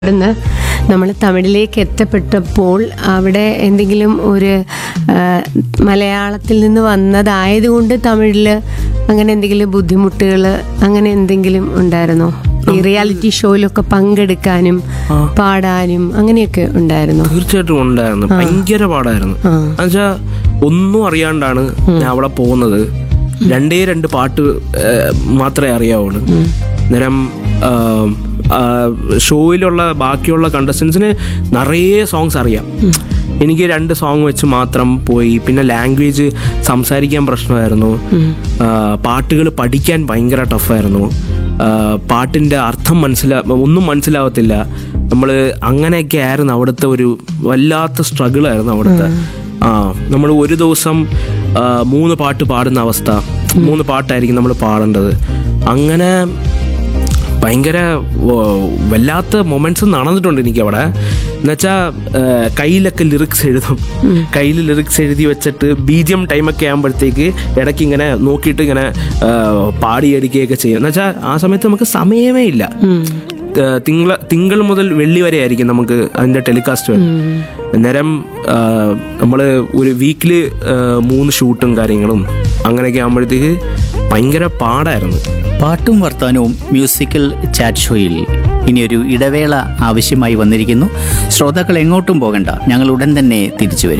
ഇവിടുന്ന് നമ്മൾ തമിഴിലേക്ക് എത്തപ്പെട്ടപ്പോൾ അവിടെ എന്തെങ്കിലും ഒരു ആ, മലയാളത്തിൽ നിന്ന് വന്നതായതുകൊണ്ട് തമിഴിൽ അങ്ങനെ എന്തെങ്കിലും ബുദ്ധിമുട്ടുകൾ അങ്ങനെ എന്തെങ്കിലും ഉണ്ടായിരുന്നോ ഈ റിയാലിറ്റി ഷോയിലൊക്കെ പങ്കെടുക്കാനും പാടാനും അങ്ങനെയൊക്കെ ഉണ്ടായിരുന്നോ തീർച്ചയായിട്ടും ഉണ്ടായിരുന്നു ഭയങ്കര പാടായിരുന്നു ആ. എന്നുവെച്ചാ ഒന്നും അറിയാണ്ടാണ് ഞാൻ അവിടെ പോകുന്നത് രണ്ടേ രണ്ട് പാട്ട് ഏഹ്, മാത്രമേ അറിയാവുള്ളൂ അന്നേരം ആം, ആ, ഷോയിലുള്ള ബാക്കിയുള്ള കണ്ടസ്റ്റൻസിന് നിറയെ സോങ്സ് അറിയാം എനിക്ക് രണ്ട് സോങ് വെച്ച് മാത്രം പോയി പിന്നെ ലാംഗ്വേജ് സംസാരിക്കാൻ പ്രശ്നമായിരുന്നു പാട്ടുകൾ പഠിക്കാൻ ഭയങ്കര ടഫായിരുന്നു പാട്ടിൻ്റെ അർത്ഥം മനസ്സിലാ ഒന്നും മനസ്സിലാവത്തില്ല നമ്മൾ അങ്ങനെയൊക്കെ ആയിരുന്നു അവിടുത്തെ ഒരു വല്ലാത്ത സ്ട്രഗിൾ ആയിരുന്നു അവിടുത്തെ ആ നമ്മൾ ഒരു ദിവസം ആ, മൂന്ന് പാട്ട് പാടുന്ന അവസ്ഥ മൂന്ന് പാട്ടായിരിക്കും നമ്മൾ പാടേണ്ടത് അങ്ങനെ ഭയങ്കര ഓ, വല്ലാത്ത മൊമെന്റ്സ് നടന്നിട്ടുണ്ട് എനിക്ക് അവിടെ എന്നുവെച്ചാൽ കയ്യിലൊക്കെ ലിറിക്സ് എഴുതും കയ്യിൽ ലിറിക്സ് എഴുതി വെച്ചിട്ട് ബി ജി എം ടൈമൊക്കെ ആകുമ്പോഴത്തേക്ക് ഇടയ്ക്ക് ഇങ്ങനെ നോക്കിയിട്ട് ഇങ്ങനെ ആ, പാടിയെടുക്കുകയൊക്കെ ചെയ്യും എന്നുവെച്ചാൽ ആ സമയത്ത് നമുക്ക് സമയമേ ഇല്ല ഏഹ് തിങ്കള തിങ്കൾ മുതൽ വെള്ളി വരെ ആയിരിക്കും നമുക്ക് അതിന്റെ ടെലികാസ്റ്റ് വരും അന്നേരം നമ്മൾ ഒരു വീക്കില് മൂന്ന് ഷൂട്ടും കാര്യങ്ങളും അങ്ങനെയൊക്കെ ആകുമ്പോഴത്തേക്ക് ഭയങ്കര പാടായിരുന്നു പാട്ടും വർത്താനവും മ്യൂസിക്കൽ ചാറ്റ് ഷോയിൽ ഇനിയൊരു ഇടവേള ആവശ്യമായി വന്നിരിക്കുന്നു ശ്രോതാക്കൾ എങ്ങോട്ടും പോകണ്ട ഞങ്ങൾ ഉടൻ തന്നെ തിരിച്ചു വരും